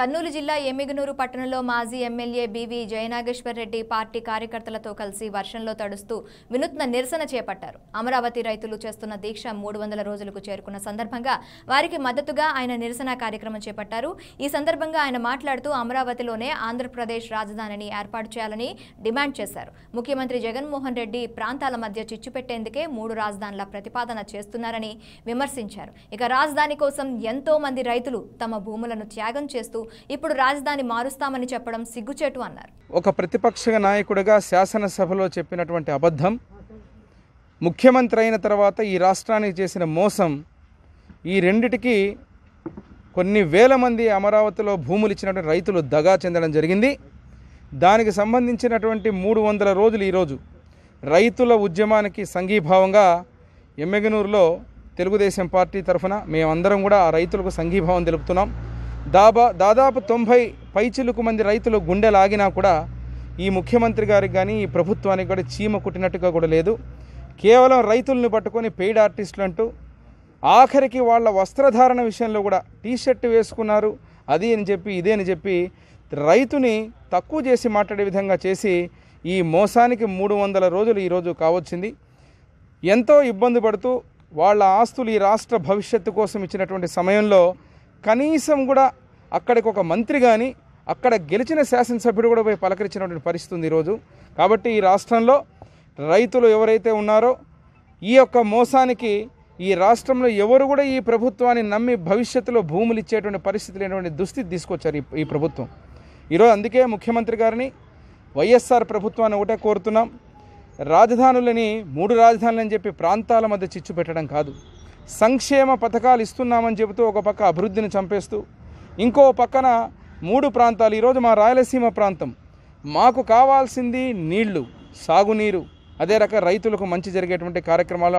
కర్నూలు జిల్లా ఎమ్మిగనూరు పట్టణంలో మాజీ MLA BV Jayanageshwar Reddy party కార్యకర్తలతో కలిసి వర్షంలో తడుస్తూ వినూత్న నిరసన చేపట్టారు అమరావతి రైతులు చేస్తున్న దీక్ష మూడు వందల రోజులకు చేరుకున్న సందర్భంగా వారికి మద్దతుగా ఆయన నిరసన కార్యక్రమం చేపట్టారు ఈ సందర్భంగా ఆయన మాట్లాడుతూ అమరావతిలోనే ఆంధ్రప్రదేశ్ రాజధానిని ఏర్పాటు చేయాలని డిమాండ్ చేశారు ముఖ్యమంత్రి జగన్మోహన్ రెడ్డి ప్రాంతాల మధ్య చిచ్చు పెట్టేందుకే మూడు రాజధానుల ప్రతిపాదన చేస్తున్నారని విమర్శించారు ఇక రాజధాని కోసం ఎంతో మంది రైతులు తమ భూములను త్యాగం చేస్తూ ఇప్పుడు రాజధాని మారుస్తామని చెప్పడం సిగ్గుచేటు అన్నారు ఒక ప్రతిపక్ష నాయకుడిగా శాసనసభలో చెప్పినటువంటి అబద్ధం ముఖ్యమంత్రి అయిన తర్వాత ఈ రాష్ట్రానికి చేసిన మోసం ఈ రెండిటికి కొన్ని వేల మంది అమరావతిలో భూములు ఇచ్చినటువంటి రైతులు దగా చెందడం జరిగింది దానికి సంబంధించినటువంటి మూడు వందల రోజులు ఈరోజు రైతుల ఉద్యమానికి సంఘీభావంగా ఎమ్మెగనూరులో తెలుగుదేశం పార్టీ తరఫున మేమందరం కూడా ఆ రైతులకు సంఘీభావం తెలుపుతున్నాం దాబా దాదాపు తొంభై పైచిలుకు మంది రైతులు గుండె లాగినా కూడా ఈ ముఖ్యమంత్రి గారికి కానీ ఈ ప్రభుత్వానికి కూడా చీమ కుట్టినట్టుగా కూడా లేదు కేవలం రైతుల్ని పట్టుకొని పెయిడ్ ఆర్టిస్టులు అంటూ ఆఖరికి వాళ్ళ వస్త్రధారణ విషయంలో కూడా టీ షర్ట్ వేసుకున్నారు అది అని చెప్పి ఇదే అని చెప్పి రైతుని తక్కువ చేసి మాట్లాడే విధంగా చేసి ఈ మోసానికి మూడు వందల రోజులు ఈరోజు కావచ్చింది ఎంతో ఇబ్బంది పడుతూ వాళ్ళ ఆస్తులు ఈ రాష్ట్ర భవిష్యత్తు కోసం ఇచ్చినటువంటి సమయంలో కనీసం కూడా అక్కడికి ఒక మంత్రి కానీ అక్కడ గెలిచిన శాసనసభ్యుడు కూడా పోయి పలకరించినటువంటి పరిస్థితి ఉంది ఈరోజు కాబట్టి ఈ రాష్ట్రంలో రైతులు ఎవరైతే ఉన్నారో ఈ యొక్క మోసానికి ఈ రాష్ట్రంలో ఎవరు కూడా ఈ ప్రభుత్వాన్ని నమ్మి భవిష్యత్తులో భూములు ఇచ్చేటువంటి పరిస్థితి లేనటువంటి దుస్థితి తీసుకొచ్చారు ఈ- ఈ ప్రభుత్వం ఈరోజు అందుకే ముఖ్యమంత్రి గారిని వైఎస్ఆర్ ప్రభుత్వాన్ని ఒకటే కోరుతున్నాం రాజధానులని మూడు రాజధానులని చెప్పి ప్రాంతాల మధ్య చిచ్చు పెట్టడం కాదు సంక్షేమ పథకాలు ఇస్తున్నామని చెబుతూ ఒక పక్క అభివృద్ధిని చంపేస్తూ ఇంకో పక్కన మూడు ప్రాంతాలు ఈరోజు మా రాయలసీమ ప్రాంతం మాకు కావాల్సింది నీళ్లు సాగునీరు అదే రక రైతులకు మంచి జరిగేటువంటి కార్యక్రమాలు